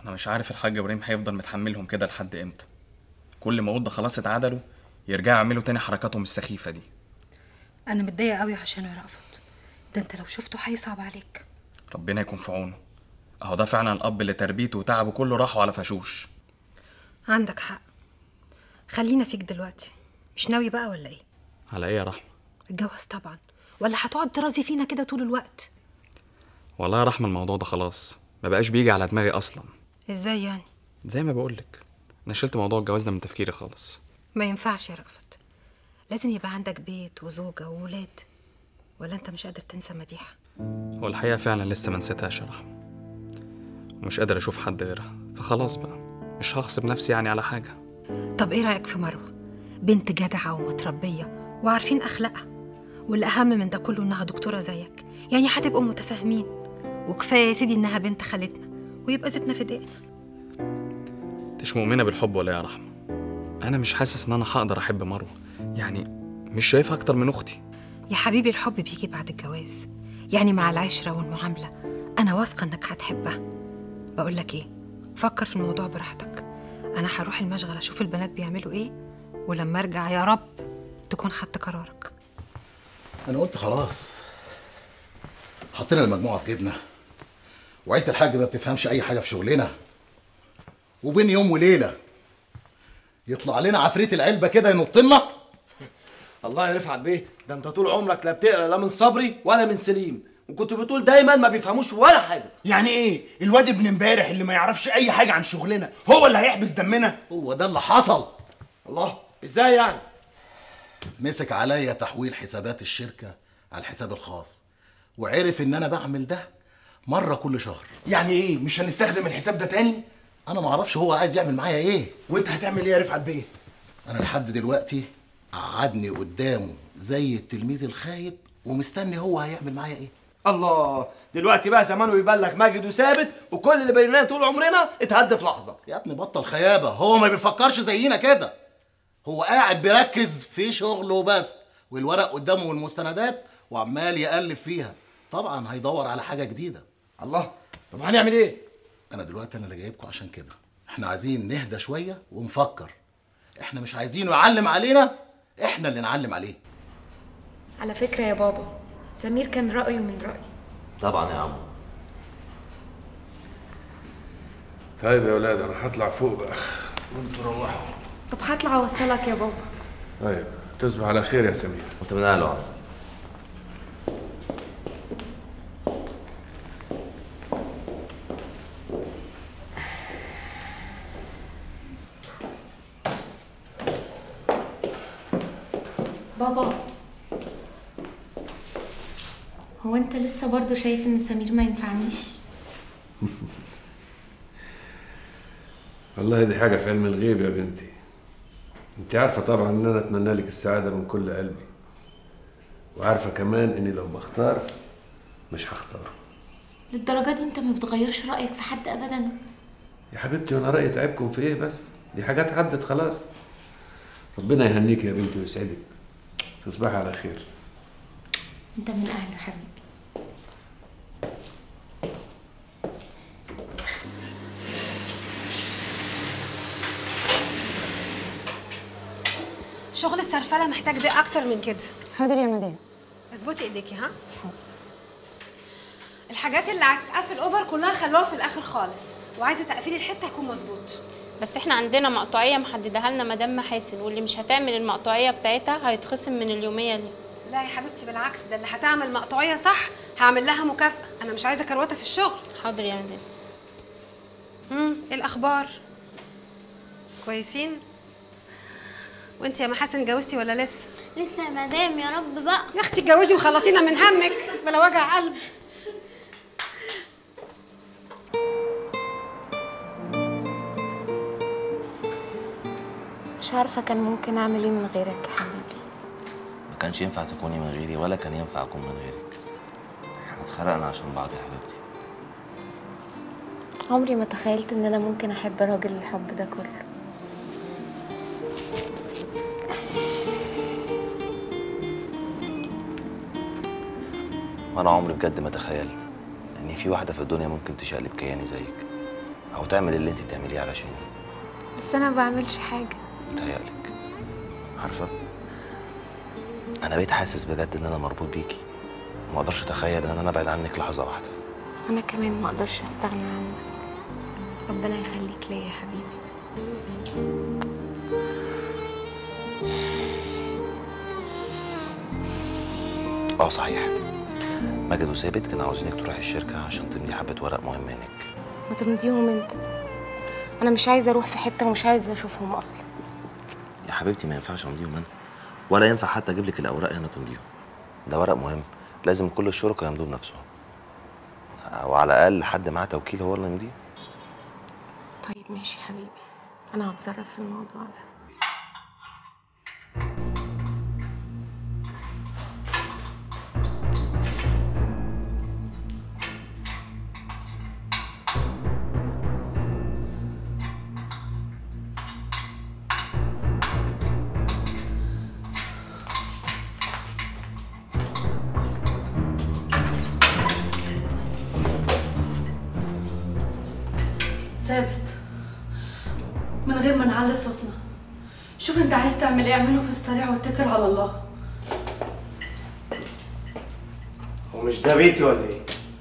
انا مش عارف الحاج ابراهيم هيفضل متحملهم كده لحد امتى كل ما اوضه خلاص اتعدلوا يرجعوا يعملوا تاني حركاتهم السخيفه دي انا متضايقه قوي عشان يا رأفت ده انت لو شفته هيصعب عليك ربنا يكون في عونه اهو ده فعلا الاب اللي تربيته وتعبه كله راحوا على فشوش عندك حق خلينا فيك دلوقتي مش ناوي بقى ولا ايه على ايه يا رحمه الجواز طبعا ولا هتقعد ترازي فينا كده طول الوقت والله يا رحمه الموضوع ده خلاص ما بقاش بيجي على دماغي اصلا ازاي يعني زي ما بقولك انا شلت موضوع الجواز ده من تفكيري خالص ما ينفعش يا رأفت لازم يبقى عندك بيت وزوجة وولاد ولا انت مش قادر تنسى مديحة هو الحقيقه فعلا لسه ما نسيتهاش يا رحمه ومش قادر اشوف حد غيرها فخلاص بقى مش هغصب نفسي يعني على حاجه طب ايه رأيك في مروة بنت جدعة ومتربية وعارفين أخلاقها والأهم من ده كله إنها دكتورة زيك يعني هتبقوا متفاهمين وكفاية يا سيدي إنها بنت خالتنا ويبقى زيتنا في دقيقنا مش مؤمنه بالحب ولا إيه يا رحمه انا مش حاسس ان انا هقدر احب مروه يعني مش شايفها اكتر من اختي يا حبيبي الحب بيجي بعد الجواز يعني مع العشرة والمعاملة أنا واثقة إنك هتحبها بقول لك إيه فكر في الموضوع براحتك أنا هروح المشغل أشوف البنات بيعملوا إيه ولما أرجع يا رب تكون خدت قرارك انا قلت خلاص حطينا المجموعه في جيبنا وعيله الحاج ما بتفهمش اي حاجه في شغلنا وبين يوم وليله يطلع لنا عفريت العلبه كده ينط لنا الله يا رفعت بيه ده انت طول عمرك لا بتقرا لا من صبري ولا من سليم وكنت بتقول دايما ما بيفهموش ولا حاجه يعني ايه الواد ابن امبارح اللي ما يعرفش اي حاجه عن شغلنا هو اللي هيحبس دمنا هو ده اللي حصل الله ازاي يعني مسك عليا تحويل حسابات الشركه على الحساب الخاص وعرف ان انا بعمل ده مره كل شهر يعني ايه مش هنستخدم الحساب ده تاني انا ما اعرفش هو عايز يعمل معايا ايه وانت هتعمل ايه يا رفعت بيه انا لحد دلوقتي قعدني قدامه زي التلميذ الخايب ومستني هو هيعمل معايا ايه الله دلوقتي بقى زمانه يبلغ ماجد وثابت وكل اللي بيننا طول عمرنا اتهد في لحظه يا ابني بطل خيابه هو ما بيفكرش زينا كده هو قاعد بيركز في شغله بس والورق قدامه والمستندات وعمال يقلب فيها طبعا هيدور على حاجه جديده الله طب هنعمل ايه انا دلوقتي انا اللي جايبكم عشان كده احنا عايزين نهدى شويه ونفكر احنا مش عايزينه يعلم علينا احنا اللي نعلم عليه على فكرة يا بابا سمير كان رأيه من رأيي طبعا يا عمو طيب يا ولاد انا هطلع فوق بقى وانتوا روحوا طب هطلع اوصلك يا بابا طيب تصبح على خير يا سمير وانت من اهله يا عمو بابا هو انت لسه برضو شايف ان سمير ما ينفعنيش والله دي حاجه في علم الغيب يا بنتي انت عارفه طبعا ان انا اتمنى لك السعاده من كل قلبي وعارفه كمان اني لو بختار مش هختار للدرجة دي انت ما بتغيرش رأيك في حد ابدا يا حبيبتي وانا رايي تعبكم في ايه بس دي حاجات عدت خلاص ربنا يهنيك يا بنتي ويسعدك تصبحي على خير انت من اهله حبيبي شغل السرفلة محتاج ده أكتر من كده حاضر يا مدام اظبطي ايديكي ها الحاجات اللي هتتقفل اوفر كلها خلوها في الاخر خالص وعايزه تقفيل الحته يكون مظبوط بس احنا عندنا مقطوعيه محددها لنا مدام محاسن واللي مش هتعمل المقطوعيه بتاعتها هيتخصم من اليوميه دي لا يا حبيبتي بالعكس ده اللي هتعمل مقطوعيه صح هعمل لها مكافاه انا مش عايزه كروته في الشغل حاضر يا مدام امم ايه الاخبار كويسين وانت يا محاسن جوزتي ولا لسه لسه يا مدام يا رب بقى يا اختي اتجوزي وخلصينا من همك بلا وجع قلب مش عارفة كان ممكن اعمل ايه من غيرك يا حبيبي ما كانش ينفع تكوني من غيري ولا كان ينفع اكون من غيرك احنا اتخلقنا عشان بعض يا حبيبتي عمري ما تخيلت ان انا ممكن احب راجل الحب ده كله وانا عمري بجد ما تخيلت ان في واحده في الدنيا ممكن تشقلب كياني زيك او تعمل اللي انت بتعمليه علشاني بس انا ما بعملش حاجه متهيألك عارفه انا بقيت حاسس بجد ان انا مربوط بيكي وما اقدرش اتخيل ان انا ابعد عنك لحظه واحده انا كمان ما اقدرش استغنى عنك ربنا يخليك ليا يا حبيبي اه صحيح ماجد وثابت كانوا عاوزينك تروحي الشركه عشان تمضي حبه ورق مهم هناك ما تمضيهم انت انا مش عايزه اروح في حته ومش عايزه اشوفهم اصلا يا حبيبتي ما ينفعش امضيهم انا ولا ينفع حتى اجيب لك الاوراق هنا تمضيهم ده ورق مهم لازم كل الشركاء يمضوه بنفسهم او على الاقل حد معاه توكيل هو اللي يمضيه طيب ماشي حبيبي انا هتصرف في الموضوع ده ثابت من غير ما نعلي صوتنا شوف انت عايز تعمل ايه اعمله في السريع واتكل على الله هو مش ده بيتي ولا ايه؟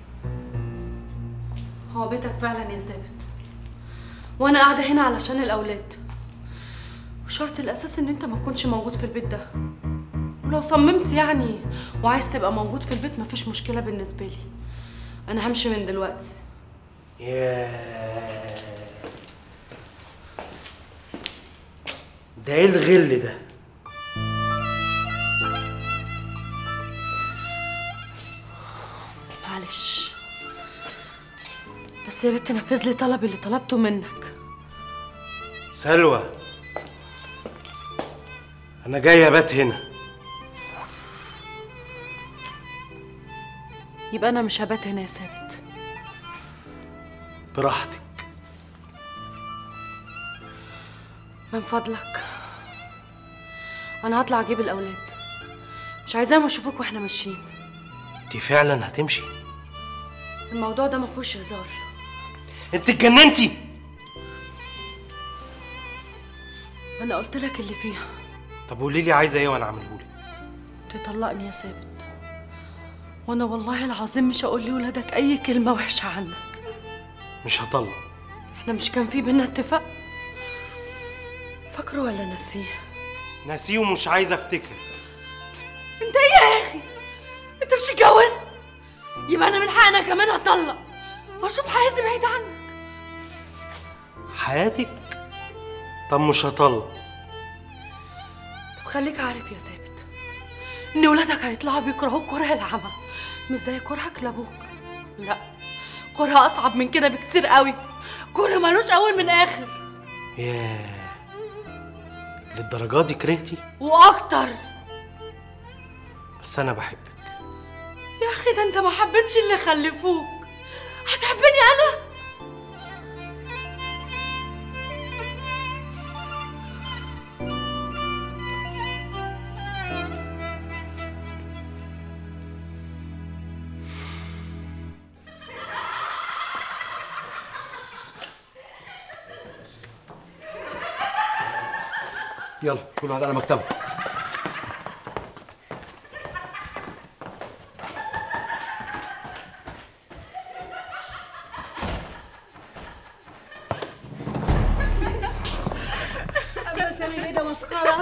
هو بيتك فعلا يا ثابت وانا قاعده هنا علشان الاولاد وشرط الاساس ان انت ما تكونش موجود في البيت ده ولو صممت يعني وعايز تبقى موجود في البيت مفيش مشكله بالنسبه لي انا همشي من دلوقتي ياه ده ايه الغل ده؟ معلش بس يا ريت تنفذ لي طلبي اللي طلبته منك سلوى انا جاي ابات هنا يبقى انا مش هبات هنا يا ثابت براحتك من فضلك انا هطلع اجيب الاولاد مش عايزاهم يشوفوك واحنا ماشيين انت فعلا هتمشي الموضوع ده ما فيهوش هزار انت اتجننتي انا قلت لك اللي فيها طب قولي لي عايزه ايه وانا اعملهولك تطلقني يا ثابت وانا والله العظيم مش هقول لولادك اي كلمه وحشه عنك مش هطلق احنا مش كان في بينا اتفاق فاكره ولا ناسيه ناسيه ومش عايزه افتكر انت ايه يا اخي انت مش اتجوزت يبقى انا من حقنا كمان اطلق واشوف حياتي بعيد عنك حياتك طب مش هطلق طب خليك عارف يا ثابت ان ولادك هيطلعوا بيكرهوك كره العمى مش زي كرهك لابوك لا كره اصعب من كده بكتير قوي كره ملوش اول من اخر ياه للدرجه دي كرهتي واكتر بس انا بحبك يا اخي ده انت ما حبيتش اللي خلفوك هتحبني انا يلا كل واحد على مكتبه انا سامي ده مسخره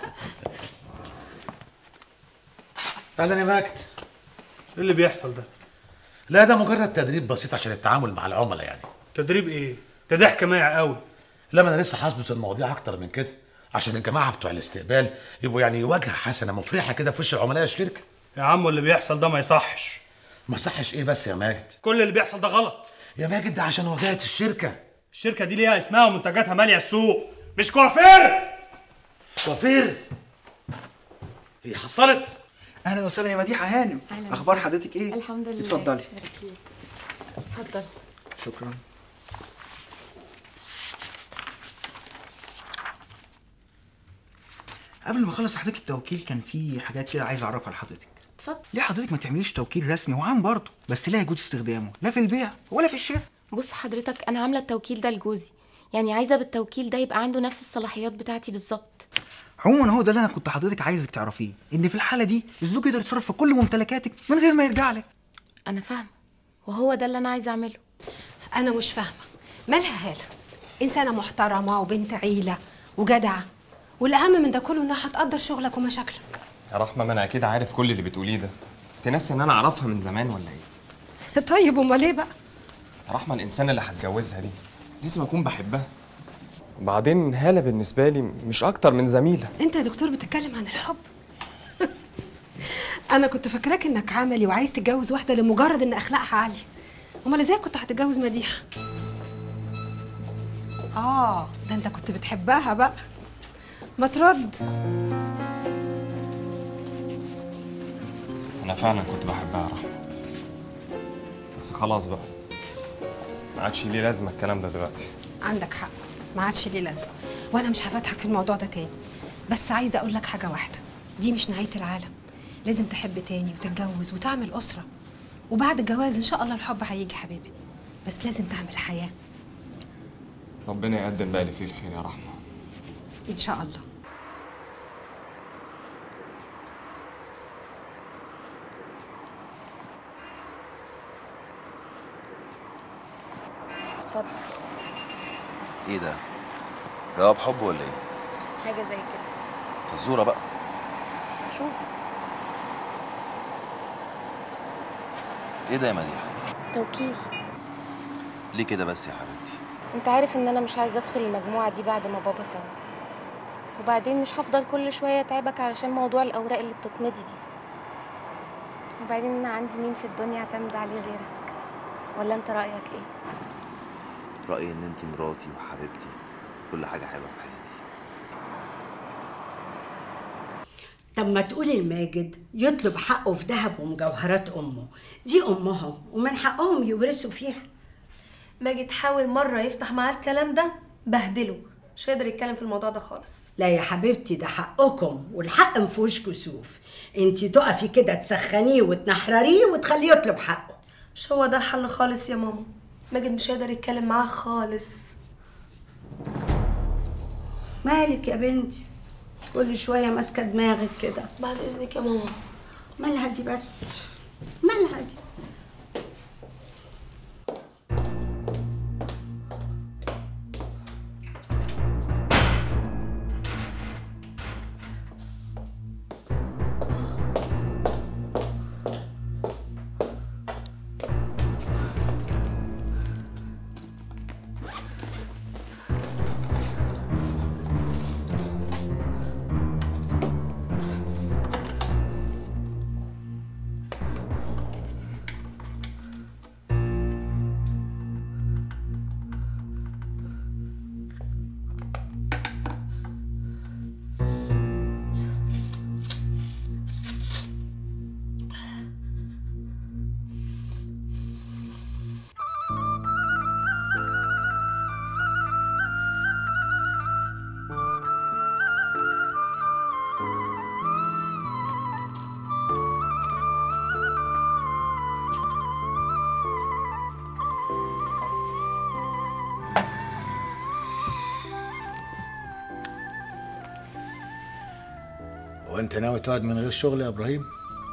اهلا يا ماجد ايه اللي بيحصل ده؟ لا ده مجرد تدريب بسيط عشان التعامل مع العملاء يعني تدريب ايه؟ ده ضحك مايع قوي لا ما انا لسه حاسبس المواضيع اكتر من كده عشان الجماعه بتوع الاستقبال يبقوا يعني واجهه حسنه مفرحه كده في وش العملاء الشركه يا عم اللي بيحصل ده ما يصحش ما صحش ايه بس يا ماجد كل اللي بيحصل ده غلط يا ماجد ده عشان واجهه الشركه الشركه دي ليها اسمها ومنتجاتها ماليه السوق مش كوافير كوافير هي حصلت اهلا وسهلا يا مديحه هانم أهلاً اخبار وسهلاً. حضرتك ايه الحمد لله اتفضلي ميرسي. اتفضل شكرا قبل ما اخلص حضرتك التوكيل كان في حاجات كده عايز اعرفها لحضرتك اتفضل ليه حضرتك ما تعمليش توكيل رسمي هو عام برضه بس لا يجوز استخدامه لا في البيع ولا في الشراء بص حضرتك انا عامله التوكيل ده لجوزي يعني عايزه بالتوكيل ده يبقى عنده نفس الصلاحيات بتاعتي بالظبط عموما هو ده اللي انا كنت حضرتك عايزك تعرفيه ان في الحاله دي الزوج يقدر يتصرف في كل ممتلكاتك من غير ما يرجع لك انا فاهمه وهو ده اللي انا عايزه اعمله انا مش فاهمه مالها هاله انسانه محترمه وبنت عيله وجدعه والاهم من ده كله انها هتقدر شغلك ومشاكلك يا رحمه ما انا اكيد عارف كل اللي بتقوليه ده انت ناسي ان انا اعرفها من زمان ولا ايه طيب امال ايه بقى يا رحمه الانسان اللي هتجوزها دي لازم اكون بحبها وبعدين هاله بالنسبه لي مش اكتر من زميله انت يا دكتور بتتكلم عن الحب انا كنت فاكراك انك عملي وعايز تتجوز واحده لمجرد ان اخلاقها عاليه امال ازاي كنت هتتجوز مديحه اه ده انت كنت بتحبها بقى ما ترد انا فعلا كنت بحبها يا رحمه بس خلاص بقى ما عادش ليه لازمه الكلام ده دلوقتي عندك حق ما عادش ليه لازمه وانا مش هفتحك في الموضوع ده تاني بس عايزه اقول لك حاجه واحده دي مش نهايه العالم لازم تحب تاني وتتجوز وتعمل اسره وبعد الجواز ان شاء الله الحب هيجي حبيبي بس لازم تعمل حياه ربنا يقدم بقى اللي فيه الخير يا رحمه ان شاء الله اتفضل ايه ده جواب حب ولا ايه حاجه زي كده فزوره بقى شوف ايه ده يا مديحه توكيل ليه كده بس يا حبيبتي انت عارف ان انا مش عايزه ادخل المجموعه دي بعد ما بابا سابها وبعدين مش هفضل كل شويه اتعبك علشان موضوع الاوراق اللي بتتمضي دي وبعدين انا عندي مين في الدنيا اعتمد عليه غيرك ولا انت رايك ايه رايي ان انت مراتي وحبيبتي كل حاجه حلوه في حياتي طب ما تقولي لماجد يطلب حقه في ذهب ومجوهرات امه دي امهم ومن حقهم يورثوا فيها ماجد حاول مرة يفتح معاه الكلام ده بهدله مش هيقدر يتكلم في الموضوع ده خالص لا يا حبيبتي ده حقكم والحق مفيهوش كسوف انتي تقفي كده تسخنيه وتنحرريه وتخليه يطلب حقه مش هو ده الحل خالص يا ماما ماجد مش هيقدر يتكلم معاه خالص مالك يا بنتي كل شويه ماسكه دماغك كده بعد اذنك يا ماما مالها دي بس مالها دي هو انت ناوي تقعد من غير شغل يا ابراهيم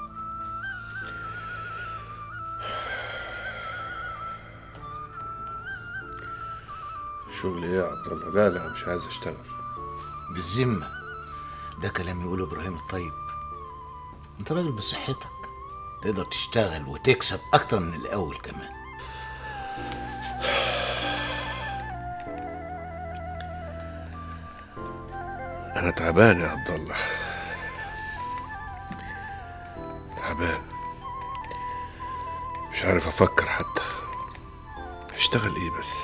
شغل ايه يا عبد الله لا لا مش عايز اشتغل بالذمه ده كلام يقوله ابراهيم الطيب انت راجل بصحتك تقدر تشتغل وتكسب اكتر من الاول كمان انا تعبان يا عبد الله تعبان مش عارف افكر حتى اشتغل ايه بس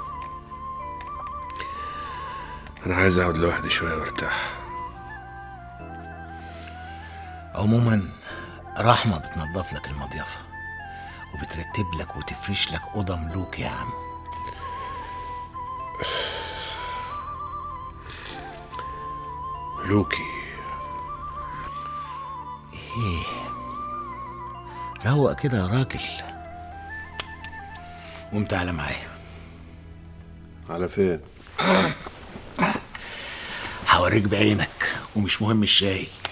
انا عايز اقعد لوحدي شويه وارتاح عموما رحمه بتنظف لك المضيفه وبترتب لك وتفرش لك اوضه ملوك يا عم ملوكي ايه روق كده يا راجل قوم تعالى معايا على فين هوريك بعينك ومش مهم الشاي